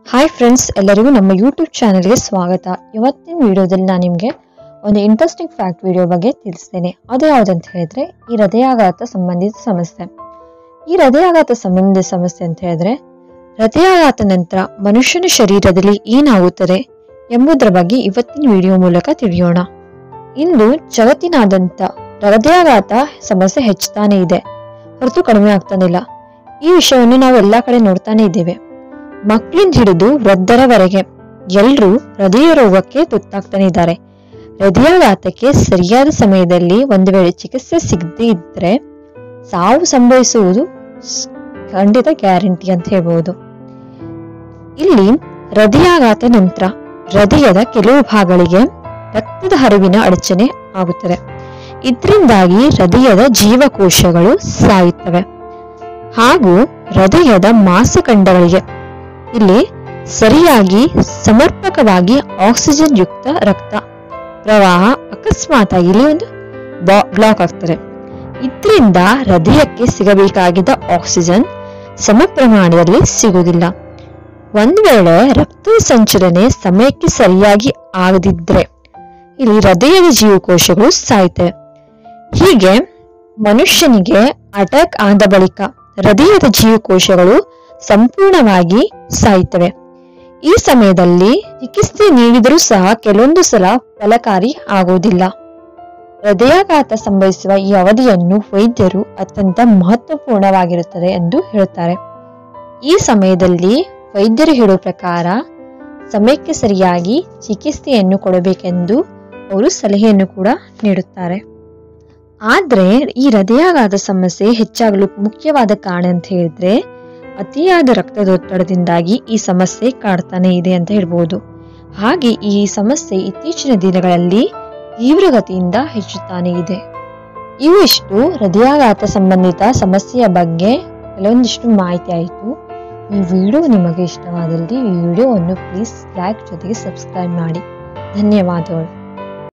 hi friends ಎಲ್ಲರಿಗೂ ನಮ್ಮ YouTube ಚಾನೆಲ್ಗೆ ಸ್ವಾಗತ ಇವತ್ತಿನ ವಿಡಿಯೋದಲ್ಲಿ ನಾನು ನಿಮಗೆ ಒಂದು ಇಂಟ್ರೆಸ್ಟಿಂಗ್ ಫ್ಯಾಕ್ಟ್ ವಿಡಿಯೋ ಬಗ್ಗೆ ತಿಳಿಸ್ತೇನೆ ಅದು ಯಾವುದಂತ ಹೇಳಿದ್ರೆ ಈ ಹೃದಯಾಘಾತ ಸಂಬಂಧಿತ ಸಮಸ್ಯೆ ಈ ಹೃದಯಾಘಾತ ಸಂಬಂಧಿತ ಸಮಸ್ಯೆ ಅಂತ ಹೇಳಿದ್ರೆ ಹೃದಯಾಘಾತ ನಂತರ ಮನುಷ್ಯನ ಶರೀರದಲ್ಲಿ ಏನಾಗುತ್ತದೆ ಎಂಬುದರ ಬಗ್ಗೆ ಇವತ್ತಿನ ವಿಡಿಯೋ ಮೂಲಕ ತಿಳಿಯೋಣ ಇಂದು ಜಗತ್ತಿನಾದ್ಯಂತ ಹೃದಯಾಘಾತ ಸಮಸ್ಯೆ ಹೆಚ್ಚುತ್ತಾನೆ ಇದೆ ಹೊರತು ಕಡಿಮೆ ಆಗ್ತಾನೆ ಇಲ್ಲ ಈ ವಿಷಯವನ್ನು ನಾವು ಎಲ್ಲಾ ಕಡೆ ನೋಡ್ತಾನೆ ಇದ್ದೇವೆ ಮಕ್ಕಳಿಂದ ಹಿಡಿದು ವೃದ್ಧರವರೆಗೆ ಎಲ್ಲರೂ ಹೃದಯ ರೋಗಕ್ಕೆ ತುತ್ತಾಗ್ತಾನೆ ಇದ್ದಾರೆ ಹೃದಯಾಘಾತಕ್ಕೆ ಸರಿಯಾದ ಸಮಯದಲ್ಲಿ ಒಂದು ವೇಳೆ ಚಿಕಿತ್ಸೆ ಸಿಗದೇ ಇದ್ರೆ ಸಾವು ಸಂಭವಿಸುವುದು ಸ್- ಖಂಡಿತ ಗ್ಯಾರಂಟಿ ಅಂತ ಹೇಳ್ಬೋದು ಇಲ್ಲಿ ಹೃದಯಾಘಾತ ನಂತರ ಹೃದಯದ ಕೆಲವು ಭಾಗಗಳಿಗೆ ರಕ್ತದ ಹರಿವಿನ ಅಡಚಣೆ ಆಗುತ್ತದೆ ಇದರಿಂದಾಗಿ ಹೃದಯದ ಜೀವಕೋಶಗಳು ಸಾಯುತ್ತವೆ ಹಾಗೂ ಹೃದಯದ ಮಾಂಸಖಂಡಗಳಿಗೆ ಇಲ್ಲಿ ಸರಿಯಾಗಿ ಸಮರ್ಪಕವಾಗಿ ಆಕ್ಸಿಜನ್ ಯುಕ್ತ ರಕ್ತ ಪ್ರವಾಹ ಅಕಸ್ಮಾತಾಗಿ ಇಲ್ಲಿ ಒಂದು ಬ್ಲಾಕ್ ಆಗ್ತದೆ ಇದರಿಂದ ಹೃದಯಕ್ಕೆ ಸಿಗಬೇಕಾಗಿದ್ದ ಆಕ್ಸಿಜನ್ ಸಮ ಪ್ರಮಾಣದಲ್ಲಿ ಸಿಗುವುದಿಲ್ಲ ಒಂದು ವೇಳೆ ರಕ್ತದ ಸಂಚಲನೆ ಸಮಯಕ್ಕೆ ಸರಿಯಾಗಿ ಆಗದಿದ್ರೆ ಇಲ್ಲಿ ಹೃದಯದ ಜೀವಕೋಶಗಳು ಸಾಯ್ತವೆ ಹೀಗೆ ಮನುಷ್ಯನಿಗೆ ಅಟ್ಯಾಕ್ ಆದ ಬಳಿಕ ಹೃದಯದ ಜೀವಕೋಶಗಳು ಸಂಪೂರ್ಣವಾಗಿ ಸಾಯ್ತವೆ ಈ ಸಮಯದಲ್ಲಿ ಚಿಕಿತ್ಸೆ ನೀಡಿದರೂ ಸಹ ಕೆಲವೊಂದು ಸಲ ಫಲಕಾರಿ ಆಗುವುದಿಲ್ಲ ಹೃದಯಾಘಾತ ಸಂಭವಿಸುವ ಈ ಅವಧಿಯನ್ನು ವೈದ್ಯರು ಅತ್ಯಂತ ಮಹತ್ವಪೂರ್ಣವಾಗಿರುತ್ತದೆ ಎಂದು ಹೇಳುತ್ತಾರೆ ಈ ಸಮಯದಲ್ಲಿ ವೈದ್ಯರು ಹೇಳುವ ಪ್ರಕಾರ ಸಮಯಕ್ಕೆ ಸರಿಯಾಗಿ ಚಿಕಿತ್ಸೆಯನ್ನು ಕೊಡಬೇಕೆಂದು ಅವರು ಸಲಹೆಯನ್ನು ಕೂಡ ನೀಡುತ್ತಾರೆ ಆದ್ರೆ ಈ ಹೃದಯಾಘಾತ ಸಮಸ್ಯೆ ಹೆಚ್ಚಾಗಲು ಮುಖ್ಯವಾದ ಕಾರಣ ಅಂತ ಹೇಳಿದ್ರೆ ಅತಿಯಾದ ರಕ್ತದೊತ್ತಡದಿಂದಾಗಿ ಈ ಸಮಸ್ಯೆ ಕಾಡ್ತಾನೆ ಇದೆ ಅಂತ ಹೇಳ್ಬೋದು ಹಾಗೆ ಈ ಸಮಸ್ಯೆ ಇತ್ತೀಚಿನ ದಿನಗಳಲ್ಲಿ ತೀವ್ರಗತಿಯಿಂದ ಹೆಚ್ಚುತ್ತಾನೆ ಇದೆ ಇವು ಇಷ್ಟು ಹೃದಯಾಘಾತ ಸಂಬಂಧಿತ ಸಮಸ್ಯೆಯ ಬಗ್ಗೆ ಕೆಲವೊಂದಿಷ್ಟು ಮಾಹಿತಿ ಆಯಿತು ಈ ವಿಡಿಯೋ ನಿಮಗೆ ಇಷ್ಟವಾದಲ್ಲಿ ಈ ವಿಡಿಯೋವನ್ನು ಪ್ಲೀಸ್ ಲೈಕ್ ಜೊತೆಗೆ ಸಬ್ಸ್ಕ್ರೈಬ್ ಮಾಡಿ ಧನ್ಯವಾದಗಳು